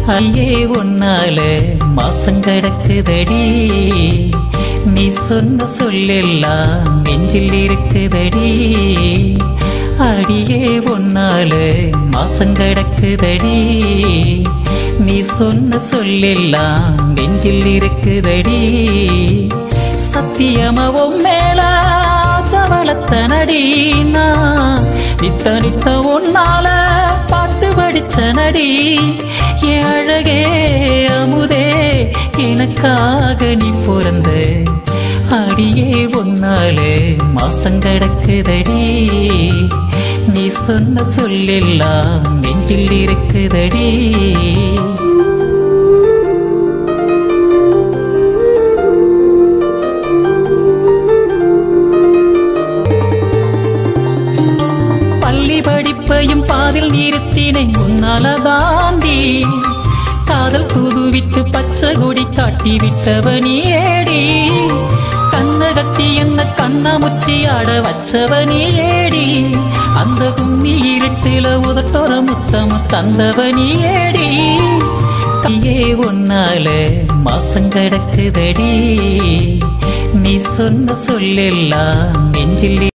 ஐயே உன்னால மாசம் கிடக்குதடி நீ சொன்ன சொல்லெல்லாம் நெஞ்சில் இருக்குதடி அடியே உன்னால மாசம் கிடக்குதடி நீ சொன்ன சொல்லெல்லாம் நெஞ்சில் இருக்குதடி சத்தியமாவும் மேல சவளத்தனடி நான் நித்த நித்த உன்னால பாட்டு படிச்ச நடி என் அழகே அமுதே எனக்காக நீ பிறந்த அடியே உன்னாலே மாசம் கிடக்குதடி நீ சொன்ன சொல்லெல்லாம் நெஞ்சில் இருக்குதடி பள்ளி படிப்பையும் பாதில் நிறுத்தினேன் உன்னால தாண்டி காதல் தூதுவிட்டு பச்சை கொடி காட்டி விட்டவனி ஏடி கண்ண கட்டி என்ன கண்ணாமுச்சி ஆட வச்சவனி ஏடி அந்த கும்மி இருட்டில உதட்டோர முத்தம தந்தவனி ஏடி கையே உன்னால மாசம் கிடக்குதடி நீ சொன்ன சொல்லெல்லாம் நெஞ்சில்